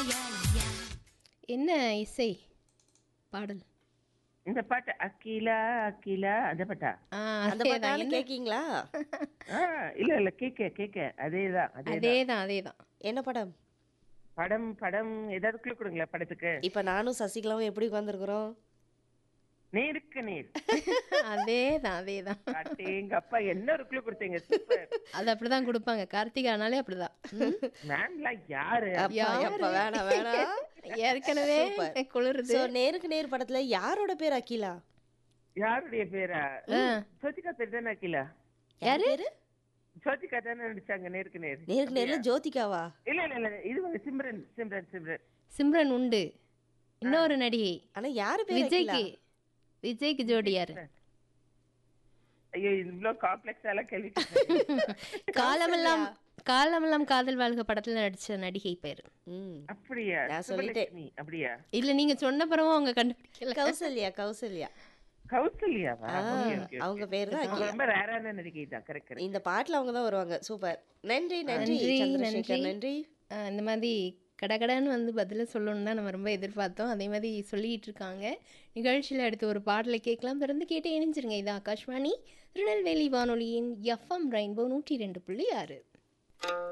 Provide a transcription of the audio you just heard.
என்ன இசை பாடல் இந்த பாட்டு அகிலா அகிலா அந்த பாட்டா ஆ, அந்த அதேதான். பாட்டாலும் என்ன- கேக்கீங்களா ஆ, இல்ல இல்ல கேக்க கேக்க அதேதான் அதே அதேதான் அதேதான் என்ன படம் படம் படம் ஏதாவது குழு கொடுங்களேன் படத்துக்கு இப்ப நானும் சசிகலாவும் எப்படி உட்காந்துருக்குறோம் நேருக்கு நேர் அதேதான் அதேதான் எங்க அப்பா என்ன ஒரு குழு கொடுத்தீங்க சூப்பர் அது அப்படிதான் கொடுப்பாங்க கார்த்திகானாலே அப்படிதான் மேம்லாம் யாரு அப்பா வேணாம் வேணாம் ஏற்கனவே குளிருது சோ நேருக்கு நேர் படத்துல யாரோட பேர் அகிலா யாருடைய பேரா ஜோதிகா பேர் தானே அகிலா யாரு பேரு ஜோதிகா தானே நடிச்சாங்க நேருக்கு நேர் நேருக்கு நேர்ல ஜோதிகாவா இல்ல இல்ல இல்ல இது வந்து சிம்ரன் சிம்ரன் சிம்ரன் சிம்ரன் உண்டு இன்னொரு நடிகை ஆனா யாரு பேர் அகிலா விஜய்க்கு விஜய்க்கு ஜோடி யாரு ஐயோ இவ்வளவு காம்ப்ளெக்ஸ் எல்லாம் கேள்வி காலமெல்லாம் காலமெல்லாம் காதல் வாழ்க படத்துல நடிச்ச நடிகை பேரு ம் அப்படியா நான் சொல்லிட்டேன். சுபலட்சுமி அப்படியா இல்ல நீங்க சொன்ன பிறகும் அவங்க கண்டுபிடிக்கல கௌசல்யா கௌசல்யா கௌசல்யாவா ஆ, Okay, okay, okay. அவங்க பேர் தான் அவங்க அகிலா ரொம்ப ரேரான நடிகை தான் கரெக்ட் கரெக்ட் இந்த பாட்டுல அவங்க தான் வருவாங்க சூப்பர் நன்றி நன்றி நன்றி, சந்திரசேகர் நன்றி. நன்றி ஆஹ் இந்த மாதிரி கடகடன்னு வந்து பதில சொல்லணும்னு தான் நம்ம ரொம்ப எதிர்பார்த்தோம் அதே மாதிரி சொல்லிட்டு இருக்காங்க நிகழ்ச்சியில் அடுத்து ஒரு பாடலை கேட்கலாம் தொடர்ந்து கேட்டு இணைஞ்சிருங்க இது ஆகாஷ்வாணி திருநெல்வேலி வானொலியின் எஃப்எம் ரெயின்போ நூற்றி ரெண்டு புள்ளி ஆறு